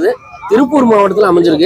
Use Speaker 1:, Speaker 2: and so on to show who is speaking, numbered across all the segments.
Speaker 1: திருப்பூர் மாவட்டத்துல அமைஞ்சிருக்கு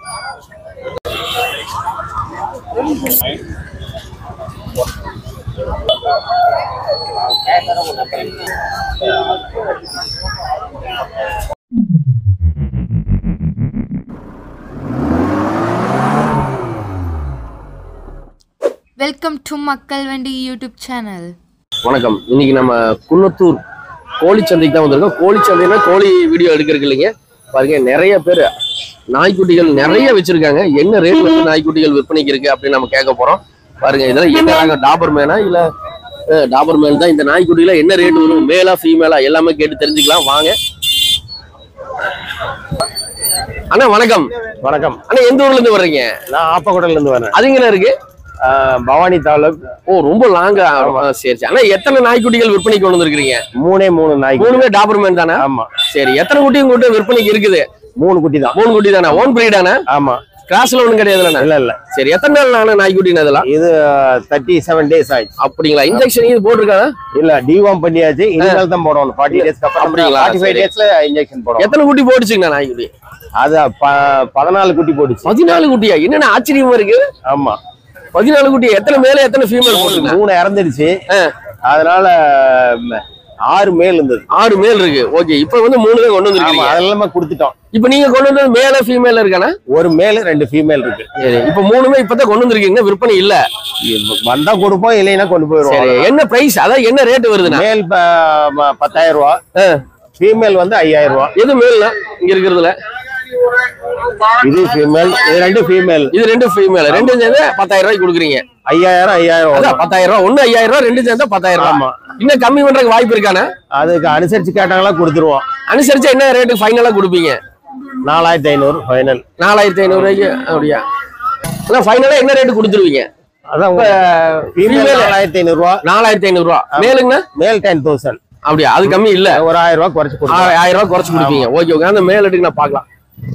Speaker 2: welcome to மக்கள் வண்டி யூடியூப் சேனல்
Speaker 1: வணக்கம் இன்னைக்கு நம்ம குன்னத்தூர் கோழிச்சந்தைக்கு தான் வந்திருக்கோம் கோழிச்சந்தைனா கோழி வீடியோ எடுக்கிறதுக்கு இல்லைங்க பாருங்க நிறைய பேர் நாய்க்குட்டிகள் நிறைய வச்சிருக்காங்க என்ன ரேட் வந்து நாய்க்குட்டிகள் விற்பனைக்கு இருக்கு அப்படின்னு நம்ம கேட்க போறோம் பாருங்க இதெல்லாம் என்ன ரகம் டாபர் மேனா இல்ல அஹ், டாபர் மேல் தான் இந்த நாய்க்குட்டிகளை என்ன ரேட் வரும் மேலா ஃபீமேலா எல்லாமே கேட்டு தெரிஞ்சுக்கலாம் வாங்க அண்ணா வணக்கம்
Speaker 3: வணக்கம்
Speaker 1: அண்ணா எந்த ஊர்ல இருந்து வர்றீங்க
Speaker 3: நான் ஆப்பக்குடல்ல இருந்து வரேன்
Speaker 1: அதுங்க இருக்கு
Speaker 3: ஆஹ் பவானி தாலுக்
Speaker 1: ஓ ரொம்ப லாங்கா சரி சரி அண்ணா எத்தனை நாய்க்குட்டிகள் விற்பனைக்கு கொண்டு வந்திருக்கீங்க
Speaker 3: மூணே மூணு நாய்க்கு
Speaker 1: மூணுமே டாபர்மேன் தானே
Speaker 3: ஆமா
Speaker 1: சரி எத்தனை குட்டி உங்ககிட்ட விற்பனைக்கு இருக்குது
Speaker 3: மூணு குட்டி தான்
Speaker 1: மூணு குட்டி தானே ஓன் பிரீடானே
Speaker 3: ஆமா
Speaker 1: கிராஸ்ல ஒண்ணும் கிடையாதுல
Speaker 3: இல்ல இல்ல
Speaker 1: சரி எத்தனை நாள் நானே நாய்க்குட்டி அதெல்லாம்
Speaker 3: இது தேர்ட்டி செவன் டேஸ் ஆயிடுச்சு
Speaker 1: அப்படிங்களா இன்ஜெக்ஷன் இது போட்டிருக்காங்க
Speaker 3: இல்ல டிவாம் பண்ணியாச்சு இனிமேல் தான் போடணும் ஃபார்ட்டி டேஸ்க்கு அப்புறம்
Speaker 1: அப்படிங்களா?
Speaker 3: ஃபார்ட்டி ஃபைவ்
Speaker 1: சரி.
Speaker 3: டேஸ்ல இன்ஜெக்ஷன் போடணும்
Speaker 1: எத்தனை குட்டி போட்டுச்சுங்கண்ணா நாய்க்குட்டி
Speaker 3: அது ப- பதினாலு குட்டி போட்டுச்சு
Speaker 1: பதினாலு குட்டியா என்னென்ன ஆச்சரியமா இருக்கு
Speaker 3: ஆமா
Speaker 1: பதினாலு குட்டி எத்தனை மேல எத்தனை ஃபீமேல் போட்டுருங்க
Speaker 3: மூணு இறந்துடுச்சு
Speaker 1: ஆ.
Speaker 3: அதனால ம், ஆறு மேல் இருந்தது
Speaker 1: ஆறு மேல் இருக்கு ஓகே இப்ப வந்து மூணு தான் கொண்டு
Speaker 3: ஆமா
Speaker 1: வந்திருக்கீங்க
Speaker 3: அதெல்லாமே கொடுத்துட்டோம்
Speaker 1: இப்ப நீங்க கொண்டு வந்தது மேல ஃபீமேல் இருக்கானே
Speaker 3: ஒரு மேல் ரெண்டு ஃபீமேல் இருக்கு
Speaker 1: சரி இப்ப மூணுமே இப்பதான் கொண்டு வந்திருக்கீங்க விற்பனை இல்ல
Speaker 3: இப்ப வந்தா கொடுப்போம் இல்லைன்னா கொண்டு
Speaker 1: சரி
Speaker 3: போயிருவோம்
Speaker 1: என்ன பிரைஸ் அதான் என்ன ரேட் வருதுண்ணா
Speaker 3: மேல் ப- ம- பத்தாயிரம் ரூபா
Speaker 1: ஆ.
Speaker 3: ஃபீமேல் வந்து ஐயாயிரம் ரூபா
Speaker 1: எது மேல்னா இங்க இருக்கிறதுல
Speaker 3: இது ஃபீமேல் இது ரெண்டு ஃபீமேல்
Speaker 1: இது ரெண்டு ஃபீமேல் ரெண்டு சேர்ந்து பத்தாயிரம் ரூபாய்க்கு கொடுக்குறீங்க
Speaker 3: ஐயாயிரம் ஐயாயிரம்
Speaker 1: அதான்
Speaker 3: வரும்.
Speaker 1: பத்தாயிரம் ரூபாய் ஒண்ணு ஐயாயிரம் ரூபாய் ரெண்டு சேர்ந்தா பத்தாயிரம் ரூபாய்
Speaker 3: ஆமா
Speaker 1: இன்னும் கம்மி பண்றதுக்கு வாய்ப்பு இருக்கானே
Speaker 3: அதுக்கு அனுசரிச்சு கேட்டாங்களா கொடுத்துருவோம்
Speaker 1: அனுசரிச்சு என்ன ரேட்டு ஃபைனலா கொடுப்பீங்க
Speaker 3: நாலாயிரத்தி ஐநூறு ஃபைனல்
Speaker 1: நாலாயிரத்தி ஐநூறு ரூபாய்க்கு அப்படியா அதான் ஃபைனலா என்ன ரேட்டு கொடுத்துருவீங்க
Speaker 3: அதான் ஃபீமேல் நாலாயிரத்தி ஐநூறு ரூபா
Speaker 1: நாலாயிரத்தி ஐநூறு ரூபா மேலுங்கண்ணா
Speaker 3: மேல் டென் தௌசண்ட்
Speaker 1: அப்படியா அது கம்மி இல்ல
Speaker 3: ஒரு ஆயிரம் ரூபா குறைச்சு கொடுப்போம்
Speaker 1: ஆ- ஆயிரம் ரூபாய் குறைச்சு கொடுப்பீங்க ஓகே ஓகே அந்த மேல் எடுக்கு நான் பார்க்கலாம்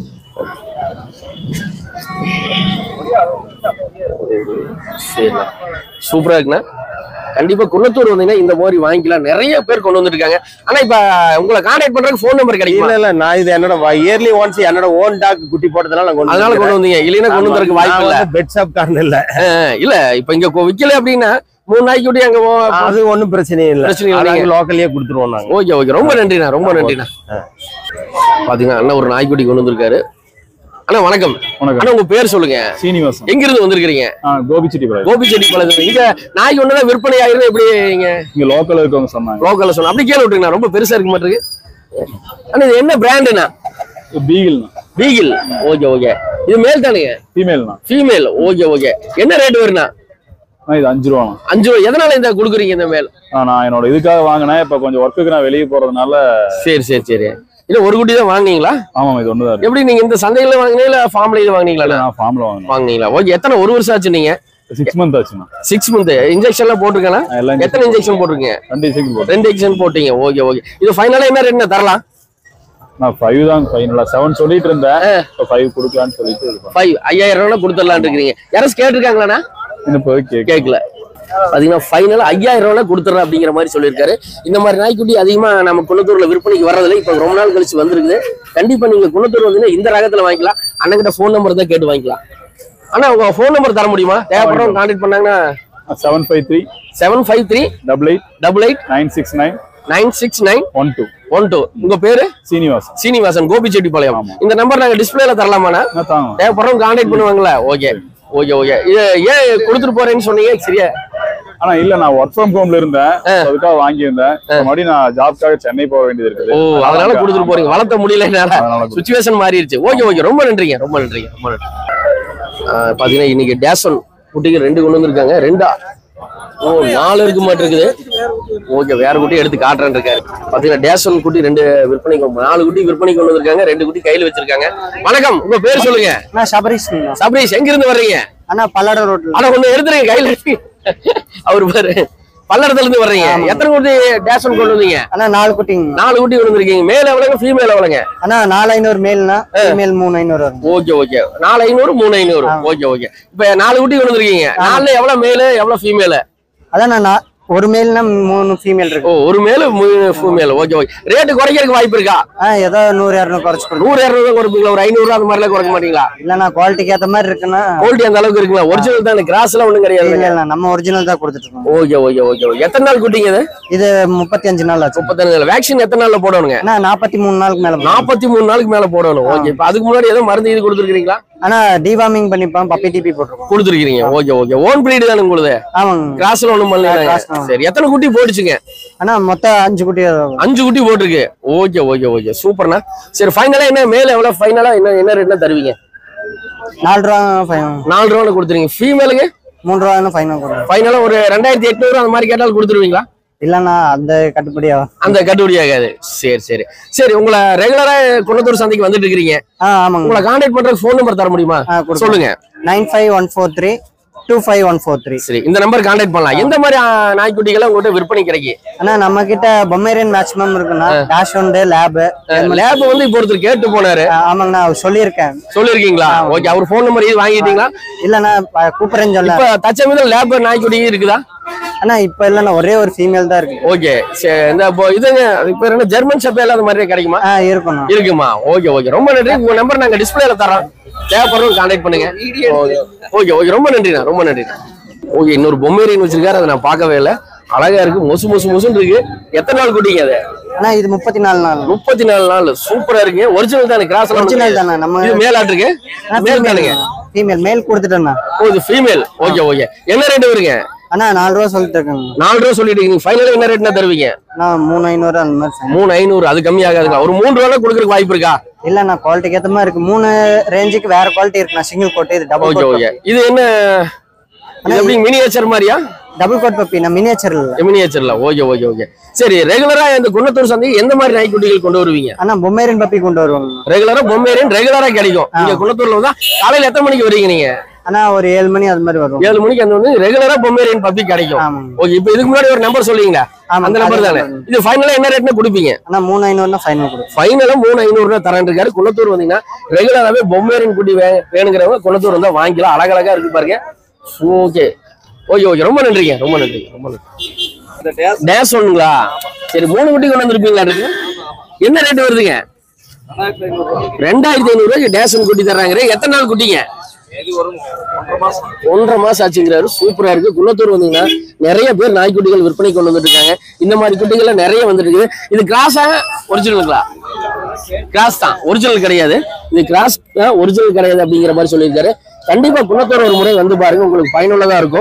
Speaker 1: சரிண்ணா சூப்பரா இருக்குண்ணா கண்டிப்பா குன்னத்தூர் வந்தீங்கன்னா இந்த மாதிரி வாங்கிக்கலாம் நிறைய பேர் கொண்டு வந்துருக்காங்க ஆனா இப்ப உங்களை கான்டாக்ட் பண்றதுக்கு ஃபோன் நம்பர் கிடைக்குமா
Speaker 3: இல்ல இல்ல நான் இது என்னோட இயர்லி ஒன்ஸ் என்னோட ஓன் டாக் குட்டி போட்டதுனால நான் கொண்டு
Speaker 1: அதனால கொண்டு வந்தீங்க இல்லைன்னா கொண்டு வந்ததுக்கு வாய்ப்பு இல்ல
Speaker 3: பெட் ஷாப் காரணம் இல்ல
Speaker 1: ஆஹ் இல்ல இப்ப இங்க கொ- விக்கல அப்படின்னா மூணு நாய்க்கு கூட அங்க போ-
Speaker 3: அது ஒண்ணும் பிரச்சனை இல்ல
Speaker 1: பிரச்சனை இல்லைங்க.
Speaker 3: அதாவது லோக்கல்லயே கொடுத்துருவோம் நாங்க
Speaker 1: ஓகே ஓகே ரொம்ப நன்றிண்ணா ரொம்ப நன்றிண்ணா பாத்தீங்கன்னா அண்ணா ஒரு நாய்க்குட்டி கொண்டு வந்திருக்காரு அண்ணா வணக்கம்
Speaker 4: வணக்கம்.
Speaker 1: அண்ணா உங்க பேர் சொல்லுங்க
Speaker 4: சீனிவாசன்
Speaker 1: எங்க இருந்து வந்திருக்கீங்க
Speaker 4: ஆ கோபிச்செட்டிப்பாளையம்
Speaker 1: கோபிச்செட்டி பழத்துல இங்க நாய் ஒண்ணுதான் விற்பனை ஆயிருந்தா எப்படி இங்க
Speaker 4: இங்க லோக்கல்ல இருக்கவங்க சொன்னாங்க
Speaker 1: லோக்கல்ல சொன்ன அப்படி கேள்வி விட்டுருங்கண்ணா ரொம்ப பெருசா இருக்க மாட்டிருக்கு அண்ணா இது என்ன பிராண்டுண்ணா
Speaker 4: பீகிள்னா
Speaker 1: பீகிள் ஓகே ஓகே இது மேல் தானுங்க
Speaker 4: ஃபீமேல்னா
Speaker 1: ஃபீமேல் ஓகே ஓகே என்ன ரேட் வருண்ணா
Speaker 4: இது அஞ்சு ரூபாண்ணா
Speaker 1: அஞ்சு ரூபா எதனால இந்த கொடுக்குறீங்க இந்த மேல்
Speaker 4: ஆ, நான் என்னோட இதுக்காக வாங்கினேன் இப்ப கொஞ்சம் ஒர்க்குக்கு நான் வெளியே போறதுனால
Speaker 1: சரி சரி சரி இல்ல ஒரு குட்டி தான் வாங்குனீங்களா
Speaker 4: ஆமாம் இது ஒண்ணுதான் இருக்கு
Speaker 1: எப்படி நீங்க இந்த சந்தையில வாங்குனீங்களா இல்ல ஃபார்ம்ல இது வாங்குனீங்களா
Speaker 4: நான் ஃபார்ம்ல வாங்கினேன்
Speaker 1: வாங்குனீங்களா ஓகே எத்தனை ஒரு வருஷம் ஆச்சு நீங்க
Speaker 4: சிக்ஸ் மந்த் ஆச்சுண்ணா
Speaker 1: சிக்ஸ் மந்த் இன்ஜெக்ஷன்லாம் போட்டிருக்கேன்
Speaker 4: நான் எல்லாம்
Speaker 1: எத்தனை இன்ஜெக்ஷன் போட்டிருக்கீங்க
Speaker 4: ரெண்டு செகண்ட் போட்டேன்
Speaker 1: ரெண்டு இன்ஜெக்ஷன் போட்டீங்க ஓகே ஓகே இது ஃபைனலா என்ன ரேட்னா தரலாம்
Speaker 4: நான் ஃபைவ் தான் ஃபைனலா செவன் சொல்லிட்டு இருந்தேன் இப்போ ஃபைவ் கொடுக்கலான்னு சொல்லிட்டு இது பண்ணேன்.
Speaker 1: ஃபைவ் ஐயாயிரம் ரூபா கொடுத்துடலான்னு இருக்கிறீங்க யாராச்சும் கேட்டிருக்காங்களாண்ணா
Speaker 4: இன்னும் போய் கேட்க
Speaker 1: கேட்கல பாத்தீங்கன்னா ஃபைனல் ஐயாயிரம் ரூபாய் கொடுத்துறேன் அப்படிங்கிற மாதிரி சொல்லியிருக்காரு இந்த மாதிரி நாய்க்குட்டி அதிகமா நம்ம குன்னத்தூர்ல விற்பனைக்கு வர்றதில்ல இப்ப ரொம்ப நாள் கழிச்சு வந்திருக்குது கண்டிப்பா நீங்க குன்னத்தூர் வந்தீங்கன்னா இந்த ரகத்துல வாங்கிக்கலாம் அண்ணன்கிட்ட ஃபோன் நம்பர் தான் கேட்டு வாங்கிக்கலாம் அண்ணா உங்க ஃபோன் நம்பர் தர முடியுமா தேவைப்படுறவங்க கான்டாக்ட் பண்ணாங்கன்னா
Speaker 4: seven five three
Speaker 1: seven five three
Speaker 4: double eight
Speaker 1: double eight
Speaker 4: nine six nine
Speaker 1: nine six nine
Speaker 4: one two
Speaker 1: one two உங்க பேரு
Speaker 4: சீனிவாசன்
Speaker 1: சீனிவாசன் கோபிச்செட்டிப்பாளையம்
Speaker 4: ஆமா.
Speaker 1: இந்த நம்பர் நாங்க டிஸ்பிளேல தரலாமாண்ணா
Speaker 4: நான் தாங்க
Speaker 1: தேவைப்படுறவங்க கான்டாக்ட் பண்ணுவாங்களா ஓகே ஓகே ஓகே இது ஏன் கொடுத்துட்டு போறேன்னு சொன்னீங்க சரியா
Speaker 4: ஆனா இல்ல நான் ஒர்க் ஃப்ரம் ஹோம்ல இருந்தேன் அதுக்காக வாங்கியிருந்தேன் இப்ப மறுபடியும் நான் ஜாப்க்காக சென்னை போக வேண்டியது இருக்குது
Speaker 1: ஓ அதனால கொடுத்துட்டு போறீங்க வளர்த்த முடியல என்னால
Speaker 4: அதனால கொடுத்து-
Speaker 1: சுச்சுவேஷன் மாறிடுச்சு ஓகே ஓகே ரொம்ப நன்றிங்க ரொம்ப நன்றிங்க ரொம்ப நன்றி ஆஹ் பாத்தீங்கன்னா இன்னைக்கு டேசன் குட்டிக்கு ரெண்டு கொண்டு வந்திருக்காங்க ரெண்டா ஓ நாலு இருக்கு மாட்டு இருக்குது ஓகே வேற குட்டி எடுத்து காட்டுறேன் இருக்காரு பாத்தீங்கன்னா டேசன் குட்டி ரெண்டு விற்பனைக்கு நாலு குட்டி விற்பனைக்கு கொண்டு வந்திருக்காங்க ரெண்டு குட்டி கையில வச்சிருக்காங்க வணக்கம் உங்க பேர் சொல்லுங்க
Speaker 5: அண்ணா சபரீஷ்ண்ணா
Speaker 1: சபரீஷ் எங்க இருந்து வர்றீங்க
Speaker 5: அண்ணா பல்லட ரோட்ல
Speaker 1: ஆனா ஒண்ணு எடுத்துருங்க கையில எடுத்து அவர் பாரு பல்லடத்துல இருந்து வர்றீங்க எத்தனை குட்டி டேசன் கொண்டு வந்தீங்க
Speaker 5: அண்ணா நாலு குட்டிங்க
Speaker 1: நாலு குட்டி கொண்டு வந்திருக்கீங்க மேல எவ்வளவுங்க ஃபீமேல் எவ்வளவுங்க
Speaker 5: அண்ணா நாலு ஐநூறு மேல்னா ஃபீமேல் மூணு ஐநூறு வரும்
Speaker 1: ஓகே ஓகே நாலு ஐநூறு மூணு ஐநூறு ஓகே ஓகே இப்ப நாலு குட்டி கொண்டு வந்திருக்கீங்க நாலுல எவ்வளவு மேலு எவ்வளவு ஃபீமேல்
Speaker 5: அதான் நான் நா- ஒரு மேல்னா மூணு ஃபீமேல்
Speaker 1: ஓ
Speaker 5: இருக்கு
Speaker 1: ஒரு மேல மூணு ஃபீமேல் ஓகே ஓகே ரேட்டு குறைக்கிறதுக்கு வாய்ப்பு இருக்கா
Speaker 5: ஆ ஏதோ நூறு இரநூறு குறைச்சு கொடுக்கும்
Speaker 1: நூறு இரநூறு குறைப்பீங்களா ஒரு ஐநூறு அந்த மாதிரிலாம் குறைக்க மாட்டீங்களா
Speaker 5: இல்லைண்ணா குவாலிட்டிக்கு ஏற்ற மாதிரி இருக்குன்னா
Speaker 1: குவாலிட்டி அந்த அளவுக்கு இருக்குங்களா ஒரிஜினல் தான் கிராஸ் எல்லாம் ஒண்ணும் கிடையாது
Speaker 5: இல்ல இல்ல நம்ம ஒரிஜினல் தான் கொடுத்துட்டு இருக்கோம்
Speaker 1: ஓகே ஓகே ஓகே ஓகே எத்தனை நாள் குட்டிங்க இது
Speaker 5: இது முப்பத்தி அஞ்சு நாள் ஆச்சு
Speaker 1: முப்பத்தஞ்சு நாள் வேக்சின் எத்தனை நாள்ல போடணுங்க
Speaker 5: அண்ணா நாற்பத்தி மூணு நாளுக்கு மேல போகும்.
Speaker 1: நாற்பத்தி மூணு நாளுக்கு மேல போடணும் ஓகே இப்ப அதுக்கு முன்னாடி ஏதோ மருந்து இது கொடுத்துருக்கீங்களா
Speaker 5: ஆனா டிவார்மிங் பண்ணிப்போம் பப்பி டிபி போட்டிருக்கோம்
Speaker 1: கொடுத்துருக்கீங்க ஓகே ஓகே ஓன் பிரீடு தானே உங்களுது
Speaker 5: ஆமாங்க
Speaker 1: கிராஸ்ல ஒண்ணும்
Speaker 5: cross
Speaker 1: பண்ணல
Speaker 5: தான்.
Speaker 1: சரி எத்தனை குட்டி போட்டுச்சுங்க
Speaker 5: அண்ணா மொத்தம் அஞ்சு குட்டி
Speaker 1: அஞ்சு குட்டி போட்டிருக்கு ஓகே ஓகே ஓகே சூப்பர்ண்ணா சரி ஃபைனலா என்ன மேல எவ்வளவு ஃபைனலா என்ன என்ன ரேட்னா தருவீங்க
Speaker 5: நாலு ரூபா ஃபைன்
Speaker 1: நாலு ரூபா கொடுத்துருங்க ஃபீமேலுங்க
Speaker 5: மூணு ரூபா ஃபைனல் கொடுக்கும்
Speaker 1: ஃபைனலா ஒரு ரெண்டாயிரத்தி எட்நூறு அந்த மாதிரி கேட்டாலும் கொடுத்துருவீங்களா
Speaker 5: இல்லண்ணா அந்த கட்டுப்படி ஆகும்
Speaker 1: அந்த கட்டுப்படி ஆகாது சரி சரி சரி உங்களை ரெகுலரா குணத்தூர் சந்தைக்கு வந்துட்டு இருக்கிறீங்க
Speaker 5: ஆ ஆமாங்க
Speaker 1: உங்களை கான்டாக்ட் பண்றதுக்கு ஃபோன் நம்பர் தர முடியுமா
Speaker 5: ஆ, கொடுப்போம்.
Speaker 1: சொல்லுங்க
Speaker 5: nine five one four three two five one four three
Speaker 1: சரி இந்த நம்பர் கான்டாக்ட் பண்ணலாம் எந்த மாதிரி ஆ, நாய்க்குட்டிகளை உங்ககிட்ட விற்பனை கிடைக்கும்
Speaker 5: அண்ணா நம்ம கிட்ட பொம்மேரியன் மேக்ஸிமம் இருக்குண்ணா டேஷ் ஒன்று லேபு
Speaker 1: லேப் வந்து இப்போ ஒருத்தர் கேட்டு போனாரு
Speaker 5: ஆமாங்கண்ணா அவர் சொல்லியிருக்கேன்
Speaker 1: சொல்லிருக்கீங்களா ஓகே அவர் ஃபோன் நம்பர் இது வாங்கிட்டீங்களா
Speaker 5: இல்லண்ணா ப- கூப்பிடுறேன்னு சொல்ல
Speaker 1: இப்ப தச்சமீதம் லேப் நாய்க்குட்டி இருக்குதா
Speaker 5: அண்ணா இப்ப இல்லண்ணா ஒரே ஒரு ஃபீமேல் தான் இருக்கு
Speaker 1: ஓகே சரி இந்த இப்போ இதுங்க இப்போ என்ன ஜெர்மன் ஷெப்பேல அந்த மாதிரி கிடைக்குமா
Speaker 5: ஆ இருக்குண்ணா
Speaker 1: இருக்குமா ஓகே ஓகே ரொம்ப நன்றி உங்க நம்பர் நாங்க டிஸ்பிளேல தரோம் தேவைப்படுறவங்க கான்டாக்ட் பண்ணுங்க ஓகே ஓகே ரொம்ப நன்றிண்ணா ரொம்ப நன்றிண்ணா ஓகே இன்னொரு பொம்மேரியன் வச்சிருக்காரு அதை நான் பார்க்கவே இல்லை அழகா இருக்கு மொசு மொசு மொசுன்னு இருக்கு எத்தனை நாள் குட்டிங்க அது
Speaker 5: அண்ணா இது முப்பத்தி நாலு நாள்
Speaker 1: முப்பத்தி நாலு நாள் சூப்பரா இருக்குங்க ஒரிஜினல் தானே கிராஸ்
Speaker 5: ஒரிஜினல் தானே நம்ம
Speaker 1: இது மேலாட்டு இருக்கு மேல் தானுங்க
Speaker 5: ஃபீமேல் மேல் கொடுத்துட்டேண்ணா
Speaker 1: ஓ இது ஃபீமேல் ஓகே ஓகே என்ன ரேட் வருங்க
Speaker 5: அண்ணா நாலு ரூபா சொல்லிட்டு இருக்கேங்க
Speaker 1: நாலு ரூபா சொல்லிட்டு இருக்கீங்க ஃபைனல் என்ன ரேட்னா தருவீங்க
Speaker 5: நான் மூணு ஐநூறு அந்த மாதிரி sign.
Speaker 1: மூணு ஐநூறு அது கம்மி ஆகாதுங்களா ஒரு மூணு ரூபா கொடுக்கறதுக்கு வாய்ப்பு இருக்கா
Speaker 5: இல்லண்ணா குவாலிட்டிக்கு ஏத்த மாதிரி இருக்கு மூணு ரேஞ்சுக்கு வேற குவாலிட்டி இருக்குண்ணா சிங்கிள் கோட் இது டபுள்
Speaker 1: ஓகே ஓகே இது என்ன இது எப்படி மினியேச்சர் மாதிரியா
Speaker 5: டபுள் கோட் பப்பி நான் மினியேச்சர் இல்ல
Speaker 1: மினியேச்சர்ல ஓகே ஓகே ஓகே சரி ரெகுலரா இந்த குன்னத்தூர் சந்தைக்கு எந்த மாதிரி நாய்க்குட்டிகள் கொண்டு வருவீங்க
Speaker 5: அண்ணா பொம்மேரியன் பப்பி கொண்டு வருவாங்க
Speaker 1: ரெகுலரா பொம்மேரியன் ரெகுலரா கிடைக்கும் இங்க குன்னத்தூர்ல வந்தா காலையில எத்தனை மணிக்கு வரீங்க நீங்க
Speaker 5: அண்ணா ஒரு ஏழு மணி அது மாதிரி வரும்
Speaker 1: ஏழு மணிக்கு அந்த வந்து ரெகுலரா பொம்மேரியன் பப்பி கிடைக்கும்
Speaker 5: ஆமாங்க
Speaker 1: ஓகே இப்போ இதுக்கு முன்னாடி ஒரு நம்பர் சொல்லுவீங்களா
Speaker 5: ஆமாங்க,
Speaker 1: அந்த நம்பர்
Speaker 5: அதே
Speaker 1: தானே
Speaker 5: number.
Speaker 1: இது ஃபைனலா என்ன ரேட்னு கொடுப்பீங்க
Speaker 5: அண்ணா மூணு ஐநூறுனா ஃபைனல் கொடுக்கும்
Speaker 1: ஃபைனலா மூணு ஐநூறு தரேன் இருக்காரு குளத்தூர் வந்தீங்கன்னா ரெகுலராகவே பொம்மேரின் குட்டி வே வேணுங்கிறவங்க குளத்தூர் வந்தா வாங்கிக்கலாம் அழகழகா இருக்கு பாருங்க ஓகே ஓகே ஓகே ரொம்ப நன்றிங்க ரொம்ப நன்றி ரொம்ப நன்றி டேஸ் ஒண்ணுங்களா சரி மூணு குட்டி கொண்டு வந்திருப்பீங்களா இருக்கு என்ன ரேட் வருதுங்க ரெண்டாயிரத்தி ஐநூறு ரூபாய்க்கு டேஷன் குட்டி தர்றாங்க எத்தனை நாள் குட்டிங்க ஒன்றரை மாசம் ஆச்சுங்கிறாரு சூப்பரா இருக்கு குன்னத்தூர் வந்தீங்கன்னா நிறைய பேர் நாய்க்குட்டிகள் விற்பனை கொண்டு வந்துட்டு இருக்காங்க இந்த மாதிரி குட்டிகள் நிறைய வந்துட்டு இருக்குது இது கிராஸா ஒரிஜினலுங்களா கிராஸ் தான் ஒரிஜினல் கிடையாது இது கிராஸ் ஒரிஜினல் கிடையாது அப்படிங்கிற மாதிரி சொல்லியிருக்காரு கண்டிப்பா குன்னத்தூர் ஒரு முறை வந்து பாருங்க உங்களுக்கு பயனுள்ளதா இருக்கும்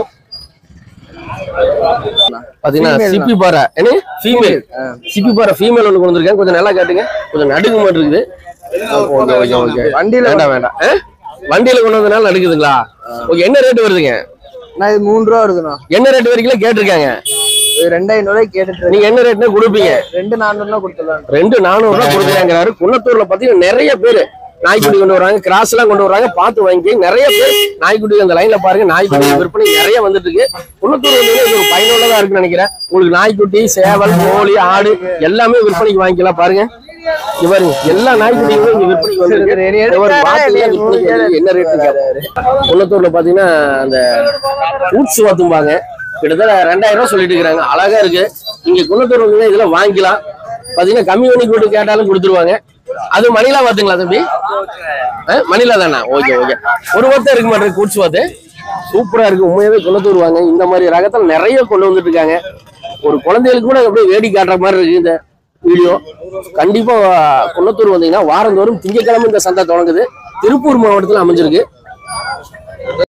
Speaker 1: பாத்தீங்கன்னா சிப்பி பாறை என்ன ஃபீமேல் சிப்பி பாறை ஃபீமேல் ஒன்று கொண்டு வந்திருக்கேன் கொஞ்சம் நல்லா காட்டுங்க கொஞ்சம் நடுங்க மாட்டு இருக்குது ஓகே ஓகே ஓகே வண்டியில வேண்டாம் வேண்டாம் ஆ? வண்டியில கொண்டு வந்தனால நடுக்குதுங்களா ஓகே என்ன ரேட் வருதுங்க
Speaker 5: நான் இது மூணு ரூபா இருக்குண்ணா
Speaker 1: என்ன ரேட் வரைக்கும் கேட்டிருக்காங்க
Speaker 5: இது ரெண்டு ஐநூறுவாய்க்கு கேட்டுட்டு
Speaker 1: நீங்க என்ன ரேட்னா கொடுப்பீங்க
Speaker 5: ரெண்டு நானூறுனா கொடுத்துடலாம்
Speaker 1: ரெண்டு நானூறு ரூபாய் கொடுக்குறாங்கிறாரு குன்னத்தூர்ல பாத்தீங்கன்னா நிறைய பேர் நாய்க்குட்டி கொண்டு வராங்க கிராஸ் எல்லாம் கொண்டு வராங்க பார்த்து வாங்கி நிறைய பேர் நாய்க்குட்டி அந்த லைன்ல பாருங்க நாய்க்குட்டி விற்பனை நிறைய வந்துட்டு இருக்கு குன்னத்தூர் வந்து இது ஒரு பயனுள்ளதா இருக்குன்னு நினைக்கிறேன் உங்களுக்கு நாய்க்குட்டி சேவல் கோழி ஆடு எல்லாமே விற்பனைக்கு வாங்கிக்கலாம் பாருங்க இங்க பாருங்க எல்லா நாய்க்குட்டிகளும் இங்க விற்பனைக்கு வந்திருக்கு இவர் வாத்துலாம் விற்பனைக்கு வந்திருக்கு. என்ன ரேட் கேட்பாரு குன்னத்தூர்ல பாத்தீங்கன்னா அந்த ஊட்ஸ் வாத்தும்பாங்க கிட்டத்தட்ட ரெண்டாயிரம் ரூபாய் சொல்லிட்டு இருக்காங்க அழகா இருக்கு இங்க குன்னத்தூர் வந்து இதெல்லாம் வாங்கிக்கலாம் பாத்தீங்கன்னா கம்மி பண்ணி போட்டு கேட்டாலும் கொடுத்துருவாங்க அது மணிலா வாத்துங்களா தம்பி ஆ, மணிலா தானே ஓகே ஓகே ஒரு வார்த்தை இருக்க மாட்டேங்குது கூட்ஸ் வாத்து சூப்பரா இருக்கு உண்மையாவே குன்னத்தூர் வாங்க இந்த மாதிரி ரகத்தில் நிறைய கொண்டு வந்துட்டு இருக்காங்க ஒரு குழந்தைகளுக்கு கூட அப்படியே வேடி காட்டுற மாதிரி இருக்கு இந்த வீடியோ கண்டிப்பா குன்னத்தூர் வந்தீங்கன்னா வாரந்தோறும் திங்கட்கிழமை இந்த சந்தை தொடங்குது திருப்பூர் மாவட்டத்தில் அமைஞ்சிருக்கு